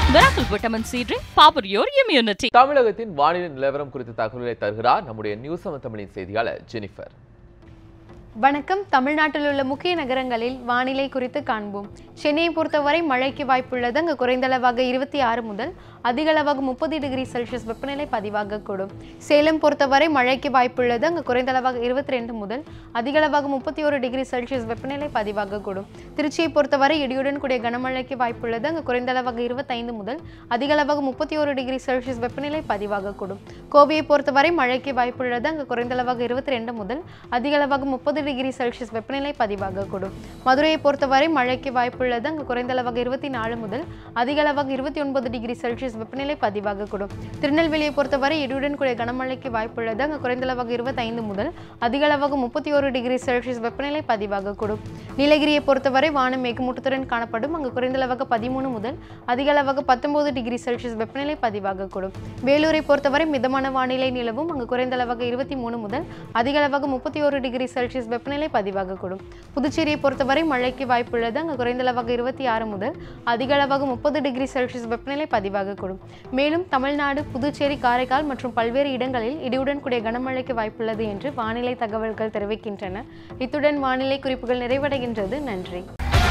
Miracle Vitamin C Drink, power your immunity. தமிழகத்தின் வானிலை நிலவரம் குறித்த தகவல்களை தருகிறார் நம்முடைய நியூஸ் செவன் தமிழின் செய்தியாளர் ஜெனிஃபர் வணக்கம் தமிழ்நாட்டில் உள்ள முக்கிய நகரங்களில் வானிலை குறித்து காண்போம் சென்னையை பொறுத்தவரை மழைக்கு வாய்ப்புள்ளது அங்கு குறைந்தளவாக இருபத்தி ஆறு முதல் அதிகளவாக முப்பது டிகிரி செல்சியஸ் வெப்பநிலை பதிவாகக்கூடும் சேலம் பொறுத்தவரை மழைக்கு வாய்ப்புள்ளது அங்கு குறைந்தளவாக இருபத்தி ரெண்டு முதல் அதிகளவாக முப்பத்தி ஒரு டிகிரி செல்சியஸ் வெப்பநிலை பதிவாகக்கூடும் திருச்சியை பொறுத்தவரை இடியுடன் கூடிய கனமழைக்கு வாய்ப்புள்ளது அங்கு குறைந்தளவாக இருபத்தைந்து முதல் அதிகளவாக முப்பத்தி ஒரு டிகிரி செல்சியஸ் வெப்பநிலை பதிவாகக்கூடும் கோவையை பொறுத்தவரை மழைக்கு வாய்ப்புள்ளது அங்கு குறைந்தளவாக இருபத்தி ரெண்டு முதல் அதிகளவாக முப்பது டிகிரி செல்சியஸ் வெப்பநிலை பதிவாகக்கூடும் மதுரையை பொறுத்தவரை மழைக்கு வாய்ப்புள்ளது அங்கு குறைந்தளவாக இருபத்தி நாலு முதல் அதிகளவாக இருபத்தி ஒன்பது டிகிரி செல்சியஸ் வெப்பநிலை பதிவாகக்கூடும் திருநெல்வேலியை பொறுத்தவரை இடியுடன் கூடிய கனமழைக்கு வாய்ப்புள்ளது அங்கு குறைந்தளவாக இருபத்தைந்து முதல் அதிகளவாக முப்பத்தி ஒரு டிகிரி செல்சியஸ் வெப்பநிலை பதிவாகக்கூடும் நீலகிரியை பொறுத்தவரை வானம் மேகமூட்டத்துடன் காணப்படும் அங்கு குறைந்தளவாக பதிமூணு முதல் அதிகளவாக பத்தொன்பது டிகிரி செல்சியஸ் வெப்பநிலை பதிவாகக்கூடும் வேலூரை பொறுத்தவரை மிதமான வானிலை நிலவும் அங்கு குறைந்தளவாக இருபத்தி மூணு முதல் அதிகளவாக முப்பத்தி ஒரு டிகிரி செல்சியஸ் வெப்பநிலை பதிவாகக்கூடும் புதுச்சேரியை பொறுத்தவரை மழைக்கு வாய்ப்புள்ளது அங்கு குறைந்தளவாக இருபத்தி ஆறு முதல் அதிகளவாக முப்பது டிகிரி செல்சியஸ் வெப்பநிலை பதிவாகக்கூடும் மேலும் தமிழ்நாடு புதுச்சேரி காரைக்கால் மற்றும் பல்வேறு இடங்களில் இடியுடன் கூடிய கனமழைக்கு வாய்ப்புள்ளது என்று வானிலை தகவல்கள் தெரிவிக்கின்றன இத்துடன் வானிலை குறிப்புகள் நிறைவடைகின்றது நன்றி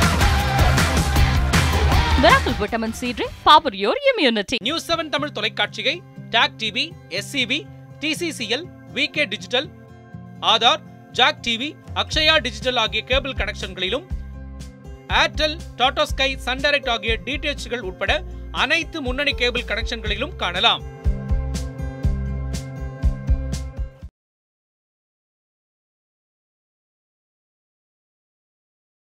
Miracle Vitamin C Drink, power your immunity. News seven Tamil தொலைக்காட்சியை TAC TV SCV TCCL VK digital Aadhaar Jack TV Akshaya digital ஆகிய கேபிள் கனெக்ஷன்களிலும் Airtel Tata Sky Sun Direct ஆகிய டிடிஎச்கள் உட்பட அனைத்து முன்னணி கேபிள் கனெக்ஷன்களிலும் காணலாம்